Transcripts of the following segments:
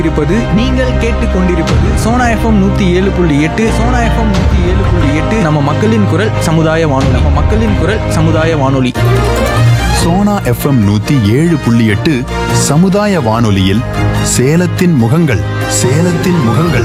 இருப்பது நீங்கள் கேட்டுக்கொண்டிருப்பது சோனா எஃப்எம் நூத்தி ஏழு புள்ளி எட்டு சோனா எஃப்எம் நூத்தி ஏழு புள்ளி எட்டு நம்ம மக்களின் குரல் சமுதாய வானொலி நம்ம மக்களின் குரல் சமுதாய வானொலி சோனா எஃப்எம் நூத்தி ஏழு புள்ளி எட்டு சமுதாய வானொலியில் சேலத்தின் முகங்கள் சேலத்தின் முகங்கள்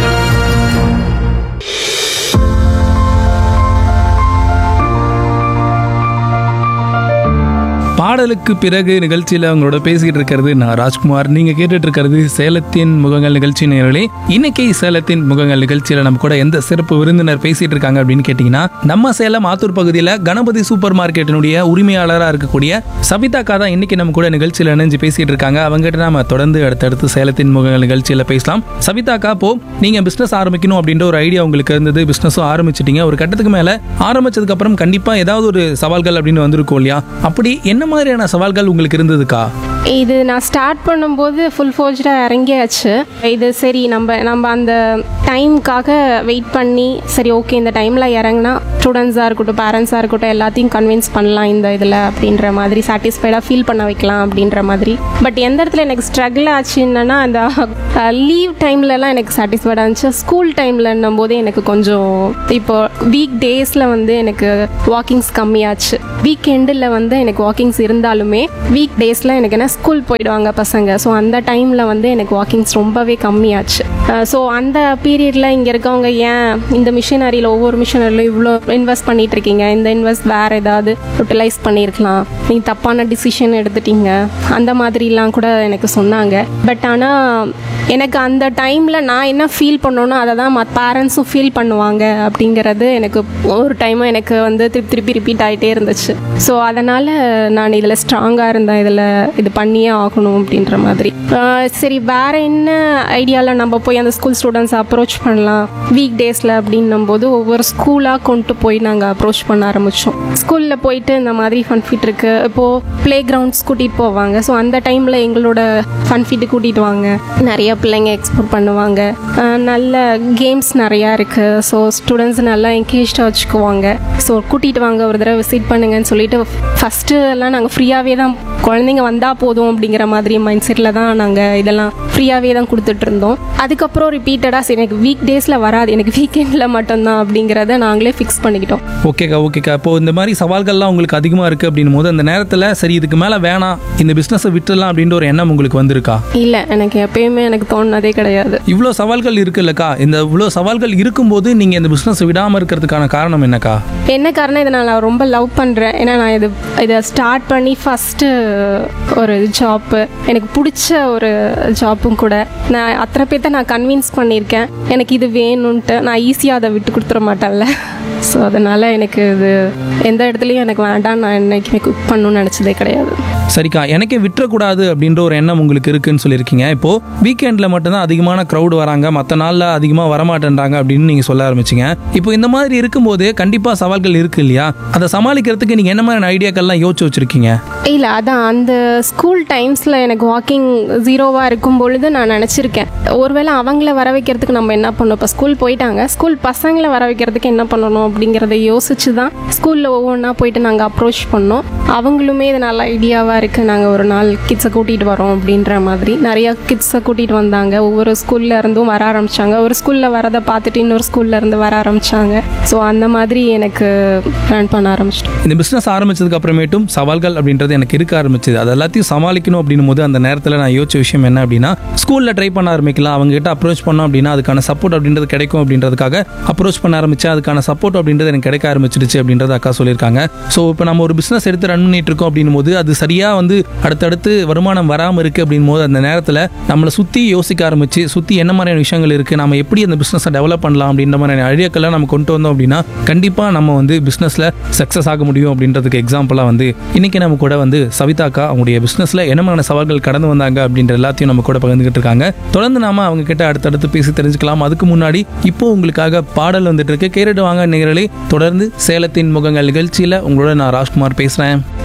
பாடலுக்கு பிறகு நிகழ்ச்சியில் அவங்களோட பேசிக்கிட்டு இருக்கிறது நான் ராஜ்குமார் நீங்க கேட்டுட்டு இருக்கிறது சேலத்தின் முகங்கள் நிகழ்ச்சி நேர்களே இன்னைக்கு சேலத்தின் முகங்கள் நிகழ்ச்சியில நம்ம கூட எந்த சிறப்பு விருந்தினர் பேசிட்டு இருக்காங்க அப்படின்னு கேட்டீங்கன்னா நம்ம சேலம் ஆத்தூர் பகுதியில் கணபதி சூப்பர் மார்க்கெட்டினுடைய உரிமையாளராக இருக்கக்கூடிய சபிதாக்கா தான் இன்னைக்கு நம்ம கூட நிகழ்ச்சியில் இணைஞ்சு பேசிட்டு இருக்காங்க அவங்ககிட்ட நம்ம தொடர்ந்து அடுத்தடுத்து சேலத்தின் முகங்கள் நிகழ்ச்சியில பேசலாம் சபிதாக்கா போ நீங்க பிசினஸ் ஆரம்பிக்கணும் அப்படின்ற ஒரு ஐடியா உங்களுக்கு இருந்தது பிசினஸும் ஆரம்பிச்சிட்டீங்க ஒரு கட்டத்துக்கு மேல ஆரம்பிச்சதுக்கு அப்புறம் கண்டிப்பா ஏதாவது ஒரு சவால்கள் அப்படின்னு வந்திருக்கும் இல்லையா அப்படி என்ன மாதிரியான சவால்கள் உங்களுக்கு இருந்ததுக்கா இது நான் ஸ்டார்ட் பண்ணும்போது ஃபுல் ஃபோர்ஜாக இறங்கியாச்சு இது சரி நம்ம நம்ம அந்த டைம்க்காக வெயிட் பண்ணி சரி ஓகே இந்த டைமில் இறங்கினா ஸ்டூடெண்ட்ஸாக இருக்கட்டும் பேரண்ட்ஸாக இருக்கட்டும் எல்லாத்தையும் கன்வின்ஸ் பண்ணலாம் இந்த இதில் அப்படின்ற மாதிரி சாட்டிஸ்ஃபைடாக ஃபீல் பண்ண வைக்கலாம் அப்படின்ற மாதிரி பட் எந்த இடத்துல எனக்கு ஸ்ட்ரகிள் ஆச்சுன்னா அந்த லீவ் டைம்லலாம் எனக்கு சாட்டிஸ்ஃபைடாக இருந்துச்சு ஸ்கூல் டைம்லன்னும் போது எனக்கு கொஞ்சம் இப்போ வீக் டேஸில் வந்து எனக்கு வாக்கிங்ஸ் கம்மியாச்சு வீக் எண்டில் வந்து எனக்கு வாக்கிங்ஸ் இருந்தாலுமே வீக் டேஸில் எனக்கு என்ன ஸ்கூல் போயிடுவாங்க பசங்க ஸோ அந்த டைமில் வந்து எனக்கு வாக்கிங்ஸ் ரொம்பவே கம்மியாச்சு ஸோ அந்த பீரியடில் இங்கே இருக்கவங்க ஏன் இந்த மிஷினரியில் ஒவ்வொரு மிஷினரியில் இவ்வளோ இன்வெஸ்ட் பண்ணிட்டு இருக்கீங்க இந்த இன்வெஸ்ட் வேறு ஏதாவது யூட்டிலைஸ் பண்ணியிருக்கலாம் நீங்கள் தப்பான டிசிஷன் எடுத்துட்டீங்க அந்த மாதிரிலாம் கூட எனக்கு சொன்னாங்க பட் ஆனால் எனக்கு அந்த டைமில் நான் என்ன ஃபீல் பண்ணோனோ அதை தான் மற்ற பேரண்ட்ஸும் ஃபீல் பண்ணுவாங்க அப்படிங்கிறது எனக்கு ஒரு டைமும் எனக்கு வந்து திருப்பி திருப்பி ரிப்பீட் ஆகிட்டே இருந்துச்சு ஸோ அதனால் நான் இதில் ஸ்ட்ராங்காக இருந்தேன் இதில் இது பண்ணியே ஆகணும் அப்படின்ற மாதிரி ஆஹ் சரி வேற என்ன ஐடியாவில் நம்ம போய் அந்த ஸ்கூல் ஸ்டூடெண்ட்ஸ் அப்ரோச் பண்ணலாம் வீக் டேஸில் அப்படின்னும் போது ஒவ்வொரு ஸ்கூலாக கொண்டு போய் நாங்கள் அப்ரோச் பண்ண ஆரம்பித்தோம் ஸ்கூலில் போயிட்டு இந்த மாதிரி ஃபன் ஃபிட் இருக்கு இப்போது ப்ளே கிரவுண்ட்ஸ் கூட்டிகிட்டு போவாங்க ஸோ அந்த டைமில் எங்களோட ஃபன் ஃபிட்டு கூட்டிகிட்டு வாங்க நிறைய பிள்ளைங்க எக்ஸ்ப்ளோர் பண்ணுவாங்க ஆஹ் நல்ல கேம்ஸ் நிறையா இருக்குது ஸோ ஸ்டூடெண்ட்ஸ் நல்லா என்கேஜாக வச்சுக்குவாங்க ஸோ கூட்டிகிட்டு வாங்க ஒரு தடவை விசிட் பண்ணுங்கன்னு சொல்லிட்டு ஃபஸ்ட்டு எல்லாம் நாங்கள் ஃப்ரீயாகவே தான் குழந்தைங்க வந்தால் போதும் அப்படிங்கிற மாதிரி மைண்ட் செட்டில் தான் நாங்கள் இதெல்லாம் ஃப்ரீயாகவே தான் கொடுத்துட்டு இருந்தோம் அதுக்கப்புறம் ரிப்பீட்டடாக சரி எனக்கு வீக் டேஸில் வராது எனக்கு வீக்கெண்டில் மட்டும்தான் அப்படிங்கிறத நாங்களே ஃபிக்ஸ் பண்ணிக்கிட்டோம் ஓகேக்கா ஓகேக்கா இப்போ இந்த மாதிரி சவால்கள்லாம் உங்களுக்கு அதிகமாக இருக்குது அப்படின்னும் போது அந்த நேரத்தில் சரி இதுக்கு மேலே வேணாம் இந்த பிஸ்னஸை விட்டுடலாம் அப்படின்ற ஒரு எண்ணம் உங்களுக்கு வந்திருக்கா இல்லை எனக்கு எப்பயுமே எனக்கு தோணுனதே கிடையாது இவ்வளோ சவால்கள் இருக்குல்லக்கா இந்த இவ்வளோ சவால்கள் இருக்கும்போது நீங்கள் இந்த பிஸ்னஸை விடாமல் இருக்கிறதுக்கான காரணம் என்னக்கா என்ன காரணம் இதை நான் ரொம்ப லவ் பண்ணுறேன் ஏன்னா நான் இது இதை ஸ்டார்ட் பண்ணி ஃபஸ்ட்டு ஒரு ஜாப்பு எனக்கு பிடிச்ச ஒரு ஜாப்பும் கூட நான் அத்தனை பேர்த்த நான் கன்வின்ஸ் பண்ணியிருக்கேன் எனக்கு இது வேணும்ன்ட்டு நான் ஈஸியாக அதை விட்டு கொடுத்துட மாட்டேன்ல ஸோ அதனால் எனக்கு இது எந்த இடத்துலையும் எனக்கு வேண்டாம் நான் என்னைக்குமே குக் பண்ணணும்னு நினச்சதே கிடையாது சரிக்கா எனக்கே விட்டுறக்கூடாது அப்படின்ற ஒரு எண்ணம் உங்களுக்கு இருக்குன்னு சொல்லியிருக்கீங்க இப்போ வீக்கெண்டில் மட்டும்தான் அதிகமான க்ரௌடு வராங்க மற்ற நாளில் அதிகமாக வரமாட்டேன்றாங்க அப்படின்னு நீங்கள் சொல்ல ஆரம்பிச்சிங்க இப்போ இந்த மாதிரி இருக்கும்போது கண்டிப்பாக சவால்கள் இருக்கு இல்லையா அதை சமாளிக்கிறதுக்கு நீங்கள் என்ன மாதிரி ஐடியாக்கள்லாம் யோசிச்சு வச்சிருக்கீங்க இல்லை அதான் அந்த ஸ்கூல் டைம்ஸில் எனக்கு வாக்கிங் ஜீரோவாக இருக்கும் பொழுது நான் நினச்சிருக்கேன் ஒருவேளை அவங்கள வர வைக்கிறதுக்கு நம்ம என்ன பண்ணணும் இப்போ ஸ்கூல் போயிட்டாங்க ஸ்கூல் பசங்களை வர வைக்கிறதுக்கு என்ன பண்ணணும் அப்படிங்கிறத யோசிச்சு தான் ஸ்கூலில் ஒவ்வொன்றா போயிட்டு நாங்கள் அப்ரோச் பண்ணோம் அவங்களுமே இது நல்ல ஐடியாவாக இருக்குது நாங்கள் ஒரு நாள் கிட்ஸை கூட்டிகிட்டு வரோம் அப்படின்ற மாதிரி நிறையா கிட்ஸை கூட்டிகிட்டு வந்தாங்க ஒவ்வொரு ஸ்கூல்ல இருந்தும் வர ஆரம்பிச்சாங்க ஒரு ஸ்கூலில் வரதை பார்த்துட்டு இன்னொரு ஸ்கூல்ல இருந்து வர ஆரம்பிச்சாங்க ஸோ அந்த மாதிரி எனக்கு ரன் பண்ண ஆரம்பிச்சிட்டோம் இந்த பிஸ்னஸ் ஆரம்பிச்சதுக்கு அப்புறமேட்டும் சவால்கள் அப்படின்றது எனக்கு இருக்க ஆரம்பிச்சது அது எல்லாத்தையும் சமாளிக்கணும் அப்படின்னும் போது அந்த நேரத்தில் நான் யோசிச்ச விஷயம் என்ன அப்படின்னா ஸ்கூலில் ட்ரை பண்ண ஆரம்பிக்கலாம் அவங்க கிட்ட அப்ரோச் பண்ணோம் அப்படின்னா அதுக்கான சப்போர்ட் அப்படின்றது கிடைக்கும் அப்படின்றதுக்காக அப்ரோச் பண்ண ஆரம்பிச்சேன் அதுக்கான சப்போர்ட் அப்படின்றது எனக்கு கிடைக்க ஆரம்பிச்சிடுச்சு அப்படின்றது அக்கா சொல்லியிருக்காங்க ஸோ இப்போ நம்ம ஒரு பிஸ்னஸ் எடுத்து ரன் பண்ணிட்டு இருக்கோம் அப்படின்னும் போது அது சரியாக வந்து அடுத்தடுத்து வருமானம் வராமல் இருக்குது அப்படின்னும் போது அந்த நேரத்தில் நம்மளை சுற்றி யோசிக்க ஆரம்பிச்சு சுற்றி என்ன மாதிரியான விஷயங்கள் இருக்குது நம்ம எப்படி அந்த பிஸ்னஸை டெவலப் பண்ணலாம் அப்படின்ற மாதிரியான ஐடியாக்கெல்லாம் நம்ம கொண்டு வந்தோம் அப்படின்னா கண்டிப்பாக நம்ம வந்து பிஸ்னஸில் சக்ஸஸ் ஆக முடியும் அப்படின்றதுக்கு எக்ஸாம்பிளாக வந்து இன்னைக்கு நம்ம கூட வந்து சவிதாக்கா அவங்களுடைய பிஸ்னஸில் என்ன மாதிரியான சவால்கள் கடந்து வந்தாங்க அப்படின்ற எல்லாத்தையும் நம்ம கூட பகிர்ந்துகிட்டு இருக்காங்க தொடர்ந்து நாம அவங்க கிட்ட அடுத்தடுத்து பேசி தெரிஞ்சுக்கலாம் அதுக்கு முன்னாடி இப்போ உங்களுக்காக பாடல் வந்துட்டு இருக்கு கேட்டுட்டு வாங்க நேரலே தொடர்ந்து சேலத்தின் முகங்கள் நிகழ்ச்சியில் உங்களோட நான் ராஜ்குமார் பேசுகிறேன்